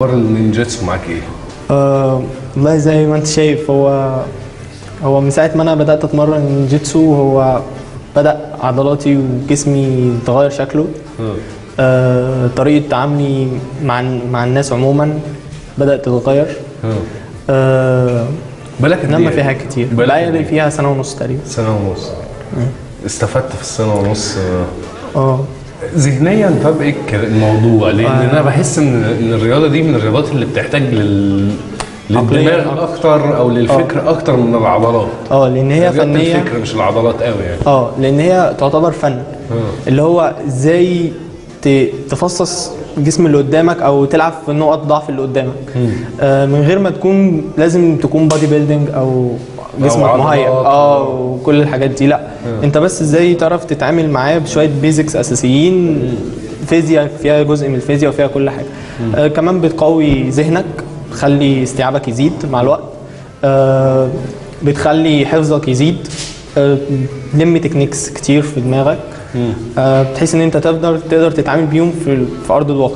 اخبار النينجاتسو معاك ايه؟ آه، والله زي ما انت شايف هو هو من ساعة ما انا بدأت اتمرن جيتسو هو بدأ عضلاتي وجسمي يتغير شكله آه، طريقة تعاملي مع مع الناس عموما بدأت تتغير آه، بالك قد نما إيه؟ فيها كتير بالك قد بقالي إيه؟ فيها سنة ونص تقريبا سنة ونص استفدت في السنة ونص آه، اه ذهنيا طب ايه الك- الموضوع لان انا بحس ان ان الرياضه دي من الرياضات اللي بتحتاج لل عقلية للدماغ اكتر او للفكر اكتر من العضلات اه لان هي رياضه فنية الفكر مش العضلات قوي يعني اه لان هي تعتبر فن اللي هو ازاي ت- تفصص الجسم اللي قدامك او تلعب في نقط ضعف اللي قدامك آه من غير ما تكون لازم تكون بادي بيلدينج او جسمك عضلات. مهيئ اه وكل الحاجات دي لا انت بس ازاي تعرف تتعامل معاه بشويه بيزكس اساسيين فيزياء فيها جزء من الفيزياء وفيها كل حاجه آه كمان بتقوي ذهنك تخلي استيعابك يزيد مع الوقت آه بتخلي حفظك يزيد آه، لم تكنيكس كتير في دماغك آه، بحيث ان انت تقدر تقدر تتعامل بيهم في في ارض الواقع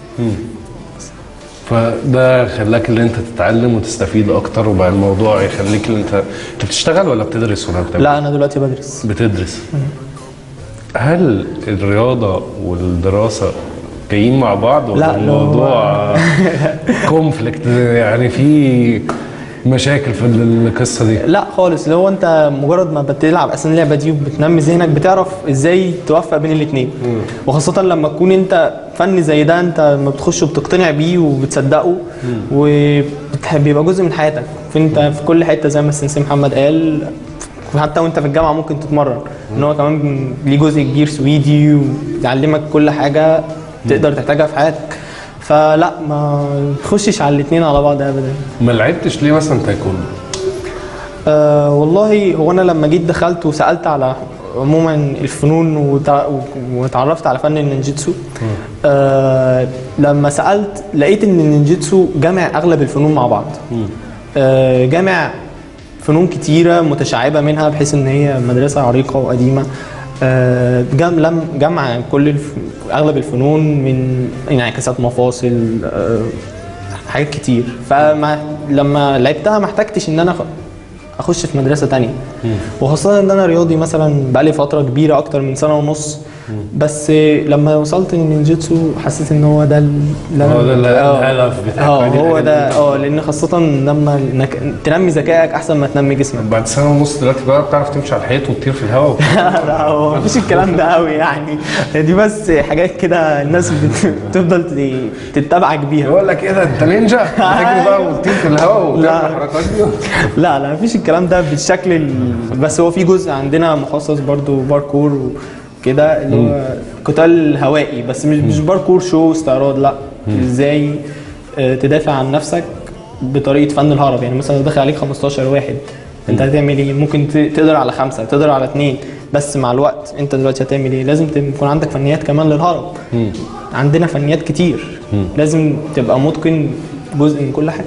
فده خلاك ان انت تتعلم وتستفيد اكتر وبقى الموضوع يخليك ان انت انت بتشتغل ولا بتدرس ولا بتعمل لا انا دلوقتي بدرس بتدرس هل الرياضه والدراسه جايين مع بعض ولا لا، لا، الموضوع كونفليكت يعني في مشاكل في القصه دي لا خالص اللي هو انت مجرد ما بتلعب اصلا اللعبه دي وبتنمي ذهنك بتعرف ازاي توفق بين الاثنين وخاصه لما تكون انت فن زي ده انت لما بتخش وبتقتنع بيه وبتصدقه وبيبقى جزء من حياتك فانت في كل حته زي ما السنسي محمد قال حتى وانت في الجامعه ممكن تتمرن ان هو كمان ليه جزء كبير سويدي ويعلمك كل حاجه تقدر تحتاجها في حياتك فلا ما تخشش على الاثنين على بعض ابدا ما لعبتش ليه مثلا تايكوندو أه والله هو انا لما جيت دخلت وسالت على عموما الفنون وتع- واتعرفت على فن النينجيتسو أه لما سالت لقيت ان النينجيتسو جامع اغلب الفنون مع بعض أه جامع فنون كتيره متشعبه منها بحيث ان هي مدرسه عريقه وقديمه أه جم لم جمع كل الف... اغلب الفنون من انعكاسات مفاصل أه حاجات كتير فما لما لعبتها ما احتجتش ان انا أخ- اخش في مدرسه تانية وخاصه ان انا رياضي مثلا بقالي فتره كبيره اكتر من سنه ونص بس لما وصلت للنينجيتسو حسيت ان هو ده اللي هو ده اللي- آه. الهدف بتاعك اه ودي هو الحاجة ده اللي اه لان خاصه لما انك تنمي ذكائك احسن ما تنمي جسمك بعد سنه ونص دلوقتي بقى بتعرف تمشي على الحيط وتطير في الهواء لا هو مفيش الكلام ده قوي يعني دي بس حاجات كده الناس بت- بتفضل ت- تتبعك بيها يقول لك ايه ده انت نينجا تجري بقى وتطير في الهواء وتعمل لا. الحركات دي لا لا مفيش الكلام ده بالشكل ال... بس هو في جزء عندنا مخصص برضو باركور وكده اللي هو قتال هوائي بس مش مش باركور شو استعراض لا ازاي آه، تدافع عن نفسك بطريقه فن الهرب يعني مثلا لو دخل عليك 15 واحد انت هتعمل ايه؟ ممكن ت- تقدر على خمسه تقدر على اثنين بس مع الوقت انت دلوقتي هتعمل ايه؟ لازم تم- يكون عندك فنيات كمان للهرب عندنا فنيات كتير لازم تبقى متقن جزء من كل حاجه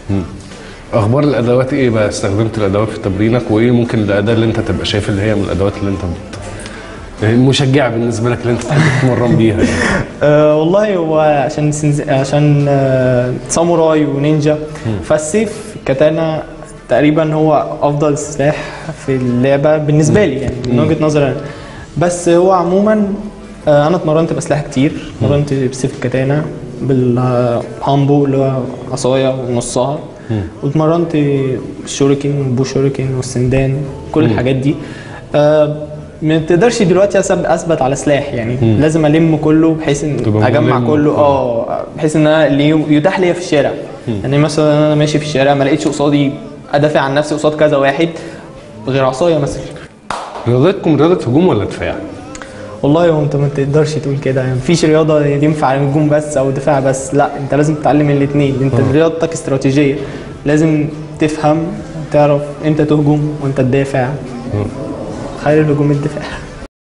اخبار الادوات ايه بقى استخدمت الادوات في تمرينك وايه ممكن الاداه اللي انت تبقى شايف اللي هي من الادوات اللي انت بت... مشجعه بالنسبه لك اللي انت تحب تتمرن بيها يعني. أه والله هو عشان سنز... عشان آه، ساموراي ونينجا فالسيف كاتانا تقريبا هو افضل سلاح في اللعبه بالنسبه لي يعني من وجهه نظري انا بس هو عموما آه، انا اتمرنت باسلحه كتير اتمرنت بسيف الكاتانا بالهامبو اللي هو عصايه ونصها واتمرنت الشوريكن والبو شوريكن والسندان كل الحاجات دي آه، ما تقدرش دلوقتي أثب- اثبت على سلاح يعني لازم الم كله بحيث تبقى ان اجمع ملم كله وكله. اه بحيث ان انا اللي يتاح ليا في الشارع يعني مثلا انا ماشي في الشارع ما لقيتش قصادي ادافع عن نفسي قصاد كذا واحد غير عصايه مثلا رياضتكم رياضه هجوم ولا دفاع؟ والله هو انت ما تقدرش تقول كده يعني مفيش رياضه ينفع هجوم بس او دفاع بس لا انت لازم تتعلم الاثنين انت رياضتك استراتيجيه لازم تفهم تعرف امتى تهجم وانت تدافع خير الهجوم الدفاع